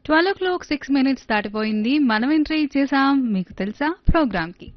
twelve o'clock six minutes దాటిపోయింది మనం entry ఇచ్చేసాం మీకు తెలుసా ప్రోగ్రామ్ కి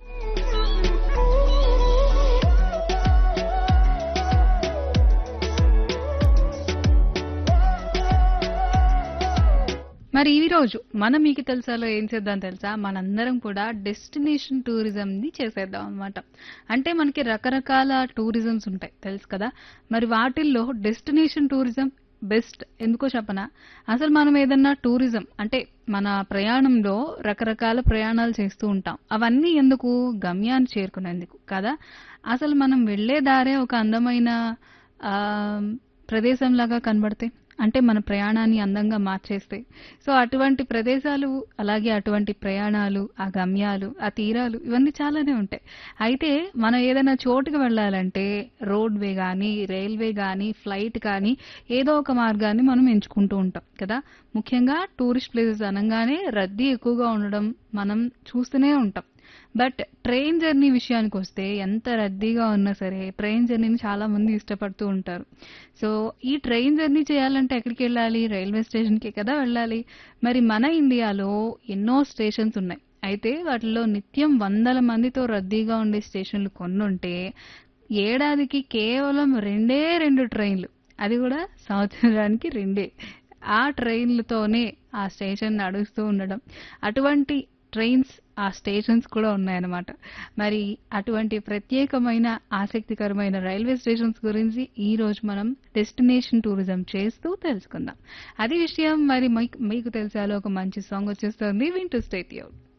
మరి ఈ రోజు మనం మీకు తెలుసాలో ఏం చేద్దాం తెలుసా మనందరం కూడా డెస్టినేషన్ టూరిజం ని చేసేద్దాం అన్నమాట అంటే మనకి రకరకాల టూరిజమ్స్ ఉంటాయి తెలుసు కదా మరి వాటిల్లో డెస్టినేషన్ టూరిజం బెస్ట్ ఎందుకో చెప్పనా అసలు మనం ఏదన్నా టూరిజం అంటే మన ప్రయాణంలో రకరకాల ప్రయాణాలు చేస్తూ ఉంటాం అవన్నీ ఎందుకు గమ్యాన్ని చేరుకునేందుకు కదా అసలు మనం వెళ్లే దారే ఒక అందమైన ఆ ప్రదేశంలాగా కనబడితే అంటే మన ప్రయాణాన్ని అందంగా మార్చేస్తే సో అటువంటి ప్రదేశాలు అలాగే అటువంటి ప్రయాణాలు ఆ గమ్యాలు ఆ తీరాలు ఇవన్నీ చాలానే ఉంటాయి అయితే మనం ఏదైనా చోటుకి వెళ్ళాలంటే రోడ్ వే కానీ రైల్వే కానీ ఫ్లైట్ కానీ ఏదో ఒక మార్గాన్ని మనం ఎంచుకుంటూ ఉంటాం కదా ముఖ్యంగా టూరిస్ట్ ప్లేసెస్ అనగానే రద్దీ ఎక్కువగా ఉండడం మనం చూస్తూనే ఉంటాం బట్ ట్రైన్ జర్నీ విషయానికి వస్తే ఎంత రద్దీగా ఉన్నా సరే ట్రైన్ జర్నీని చాలా మంది ఇష్టపడుతూ ఉంటారు సో ఈ ట్రైన్ జర్నీ చేయాలంటే ఎక్కడికి వెళ్ళాలి రైల్వే స్టేషన్కి కదా వెళ్ళాలి మరి మన ఇండియాలో ఎన్నో స్టేషన్స్ ఉన్నాయి అయితే వాటిలో నిత్యం వందల మందితో రద్దీగా ఉండే స్టేషన్లు కొన్ని ఉంటే ఏడాదికి కేవలం రెండే రెండు ట్రైన్లు అది కూడా సంవత్సరానికి రెండే ఆ ట్రైన్లతోనే ఆ స్టేషన్ నడుస్తూ ఉండడం అటువంటి ట్రైన్స్ ఆ స్టేషన్స్ కూడా ఉన్నాయన్నమాట మరి అటువంటి ప్రత్యేకమైన ఆసక్తికరమైన రైల్వే స్టేషన్స్ గురించి ఈ రోజు మనం డెస్టినేషన్ టూరిజం చేస్తూ తెలుసుకుందాం అది విషయం మరి మీకు మీకు తెలిసాలో ఒక మంచి సాంగ్ వచ్చేస్తుంది వింటూ స్టేట్ యూర్